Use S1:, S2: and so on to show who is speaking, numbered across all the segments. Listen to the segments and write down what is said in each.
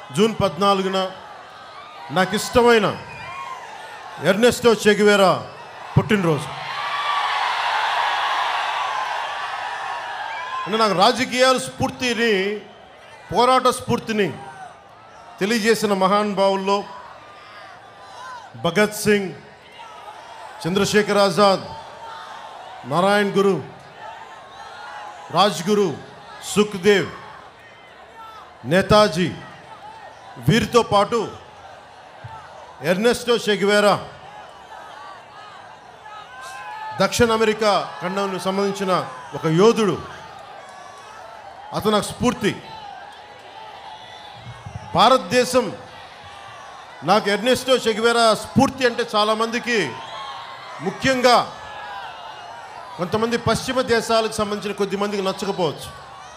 S1: June పద్నాలుగున నాకు ఇష్టమైన ఎర్నెస్టో చెగివేరా పుట్టినరోజు అంటే నాకు రాజకీయాల స్ఫూర్తిని పోరాట స్ఫూర్తిని తెలియజేసిన మహానుభావుల్లో భగత్ సింగ్ చంద్రశేఖర్ ఆజాద్ నారాయణ్ గురు రాజ్గురు సుఖ్దేవ్ నేతాజీ వీరితో పాటు ఎర్నెస్టో షెగ్వేరా దక్షిణ అమెరికా ఖండానికి సంబంధించిన ఒక యోధుడు అతను నాకు స్ఫూర్తి భారతదేశం నాకు ఎర్నెస్టో షెగ్వేరా స్ఫూర్తి అంటే చాలామందికి ముఖ్యంగా కొంతమంది పశ్చిమ దేశాలకు సంబంధించిన కొద్ది మందికి నచ్చకపోవచ్చు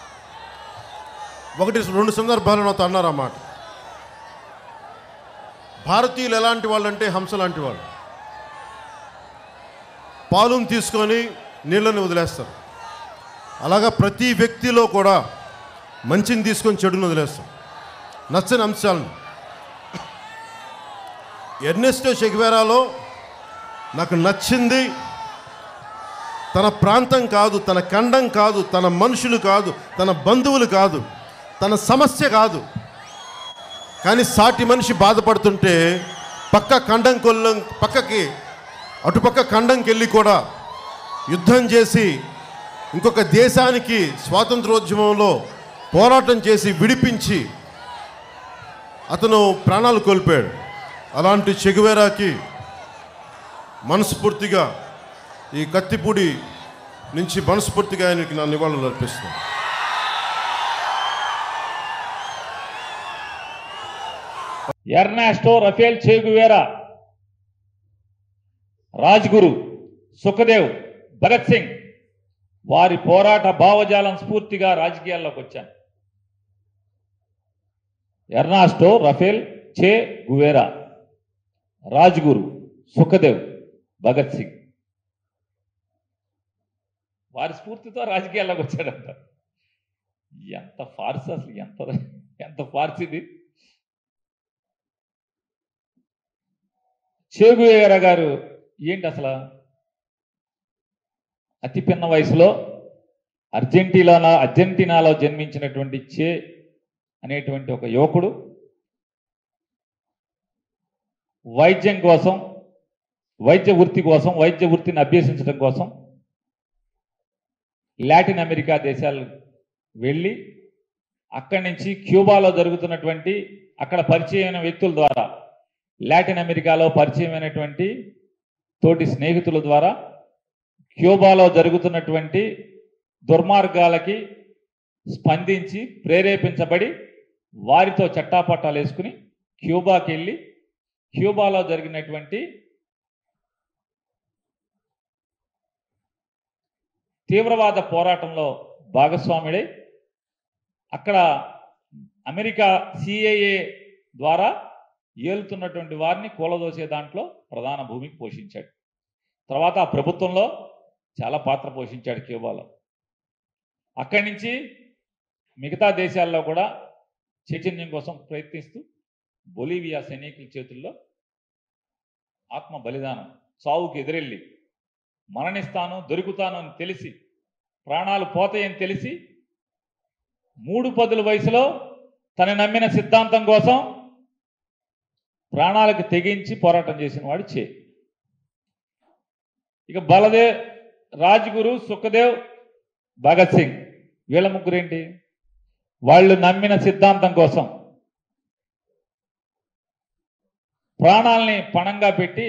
S1: ఒకటి రెండు సందర్భాలు నాతో అన్నారు అన్నమాట భారతీయులు ఎలాంటి వాళ్ళు అంటే హంస లాంటి వాళ్ళు పాలును తీసుకొని నీళ్ళని వదిలేస్తారు అలాగా ప్రతి వ్యక్తిలో కూడా మంచిని తీసుకొని చెడుని వదిలేస్తాం నచ్చని అంశాలను ఎర్నెస్టో షెగ్వేరాలో నాకు నచ్చింది తన ప్రాంతం కాదు తన ఖండం కాదు తన మనుషులు కాదు తన బంధువులు కాదు తన సమస్య కాదు కానీ సాటి మనిషి బాధపడుతుంటే పక్క ఖండం కొల్లం పక్కకి అటుపక్క ఖండంకి వెళ్ళి కూడా యుద్ధం చేసి ఇంకొక దేశానికి స్వాతంత్రోద్యమంలో పోరాటం చేసి విడిపించి అతను ప్రాణాలు కోల్పోయాడు అలాంటి చెగువేరాకి మనస్ఫూర్తిగా ఈ కత్తిపూడి నుంచి మనస్ఫూర్తిగా ఆయనకి నా నివాళులు అర్పిస్తున్నాను
S2: Ernesto Rafael Che Guevara Rajguru Sukhdev Bhagat Singh వారి పోరాట భావజాలం స్ఫూర్తిగా రాజకీయాల్లోకి వచ్చాను Ernesto Rafael Che Guevara Rajguru Sukhdev Bhagat Singh వారి స్ఫూర్తితో రాజకీయాల్లోకి వచ్చాడంట ఎంత ఫార్స్ అసలు ఎంత ఎంత ఫార్స్ ఇది చేగువేర గారు ఏంటి అసలు అతి పిన్న వయసులో అర్జెంటీనాలో అర్జెంటీనాలో జన్మించినటువంటి చే అనేటువంటి ఒక యువకుడు వైద్యం కోసం వైద్య వృత్తి కోసం వైద్య వృత్తిని అభ్యసించడం కోసం లాటిన్ అమెరికా దేశాలు వెళ్ళి అక్కడి నుంచి క్యూబాలో జరుగుతున్నటువంటి అక్కడ పరిచయమైన వ్యక్తుల ద్వారా లాటిన్ అమెరికాలో పరిచయమైనటువంటి తోటి స్నేహితుల ద్వారా క్యూబాలో జరుగుతున్నటువంటి దుర్మార్గాలకి స్పందించి ప్రేరేపించబడి వారితో చట్టాపట్టాలు వేసుకుని క్యూబాకి వెళ్ళి క్యూబాలో జరిగినటువంటి తీవ్రవాద పోరాటంలో భాగస్వాముడై అక్కడ అమెరికా సిఐఏ ద్వారా ఏలుతున్నటువంటి వారిని కూలదోసే దాంట్లో ప్రధాన భూమికి పోషించాడు తర్వాత ఆ ప్రభుత్వంలో చాలా పాత్ర పోషించాడు క్యూబాలో అక్కడి నుంచి మిగతా దేశాల్లో కూడా చైతన్యం కోసం ప్రయత్నిస్తూ బొలీవియా సైనికుల చేతుల్లో ఆత్మ బలిదానం సావుకి ఎదురెళ్ళి మరణిస్తాను దొరుకుతాను అని తెలిసి ప్రాణాలు పోతాయని తెలిసి మూడు పదుల వయసులో తన నమ్మిన సిద్ధాంతం కోసం ప్రాణాలకు తెగించి పోరాటం చేసిన వాడు చే ఇక బలదేవ్ రాజ్గురు సుఖదేవ్ భగత్ సింగ్ వీళ్ళ ముగ్గురేంటి వాళ్ళు నమ్మిన సిద్ధాంతం కోసం ప్రాణాలని పణంగా పెట్టి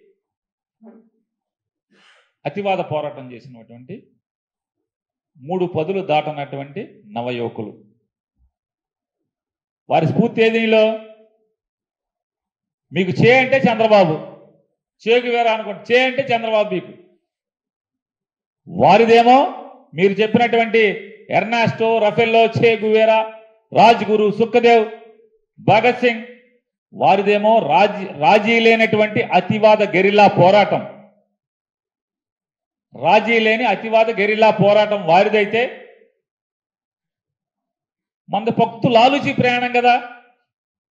S2: అతివాద పోరాటం చేసినటువంటి మూడు పదులు దాటనటువంటి నవయువకులు వారి స్ఫూర్తి ఏదిలో మీకు చే అంటే చంద్రబాబు చేకు వేరా అనుకోండి చే అంటే చంద్రబాబు మీకు వారిదేమో మీరు చెప్పినటువంటి ఎర్నాస్టో రఫెల్లో చే గువేరా రాజ్గురు సుఖదేవ్ భగత్ సింగ్ వారిదేమో రాజీ రాజీ లేనటువంటి అతివాద గెరిల్లా పోరాటం రాజీ లేని అతివాద గెరిల్లా పోరాటం వారిదైతే మంది భక్తు లాలుచి ప్రయాణం కదా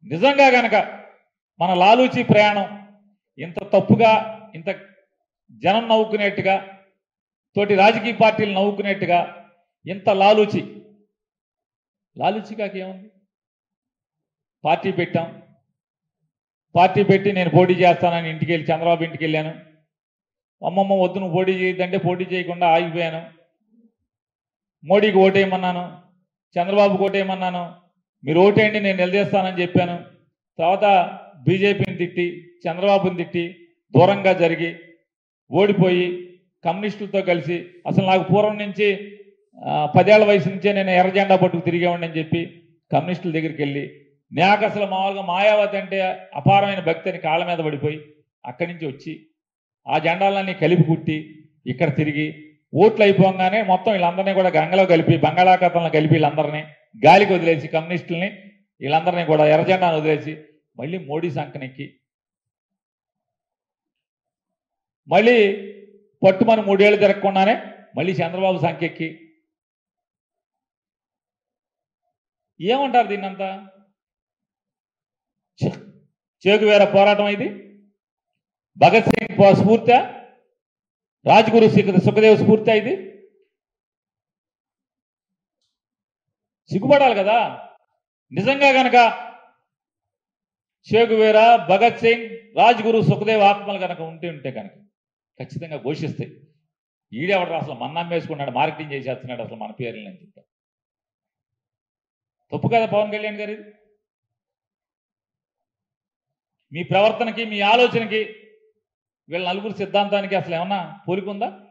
S2: నిజంగా గనక మన లాలూచి ప్రయాణం ఇంత తప్పుగా ఇంత జనం నవ్వుకునేట్టుగా తోటి రాజకీయ పార్టీలు నవ్వుకునేట్టుగా ఇంత లాలూచి లాలూచిగాకి ఏముంది పార్టీ పెట్టాం పార్టీ పెట్టి నేను పోటీ చేస్తానని ఇంటికి వెళ్ళి చంద్రబాబు ఇంటికి వెళ్ళాను అమ్మమ్మ వద్దు నువ్వు పోటీ చేయొద్దంటే పోటీ చేయకుండా ఆగిపోయాను మోడీకి ఓటేయమన్నాను చంద్రబాబుకి ఓటేయమన్నాను మీరు ఓటేయండి నేను నిలదీస్తానని చెప్పాను తర్వాత బీజేపీని తిట్టి చంద్రబాబుని తిట్టి దూరంగా జరిగి ఓడిపోయి కమ్యూనిస్టులతో కలిసి అసలు నాకు పూర్వం నుంచి ఆ, పదేళ్ల వయసు నుంచే నేను ఎర్ర జెండా పట్టుకు తిరిగేవాడిని అని చెప్పి కమ్యూనిస్టుల దగ్గరికి వెళ్ళి నాకు అసలు మామూలుగా మాయావతి అంటే అపారమైన భక్తి అని కాళ్ళ మీద పడిపోయి అక్కడి నుంచి వచ్చి ఆ జెండాలన్నీ కలిపి కుట్టి ఇక్కడ తిరిగి ఓట్లు అయిపోగానే మొత్తం వీళ్ళందరినీ కూడా గంగలో కలిపి బంగాళాఖాతంలో కలిపి వీళ్ళందరినీ గాలికి వదిలేసి కమ్యూనిస్టుల్ని వీళ్ళందరినీ కూడా ఎర్ర జెండాను వదిలేసి మళ్ళీ మోడీ సంకనెక్కి మళ్ళీ పట్టుమని మూడేళ్ళు తిరగకుండానే మళ్ళీ చంద్రబాబు సంఖ్యెక్కి ఏమంటారు దీన్నంతా ఛ! చేగువేర పోరాటం ఇది భగత్ సింగ్ పో- స్ఫూర్తి రాజ్గురు సుఖ- సుఖదేవ్ స్ఫూర్తి ఇది సిగ్గుపడాలి కదా నిజంగా గనక షేగువేరా భగత్ సింగ్ రాజ్గురు సుఖదేవ్ ఆత్మలు కనుక ఉంటే ఉంటే కనుక ఖచ్చితంగా ఘోషిస్తాయి ఈడెవడు అసలు మన్నం వేసుకున్నాడు మార్కెటింగ్ చేసేస్తున్నాడు అసలు మన పేర్లు అని చెప్తారు తప్పు కదా పవన్ కళ్యాణ్ గారి మీ ప్రవర్తనకి మీ ఆలోచనకి వీళ్ళ నలుగురు సిద్ధాంతానికి అసలు ఏమన్నా పోలికుందా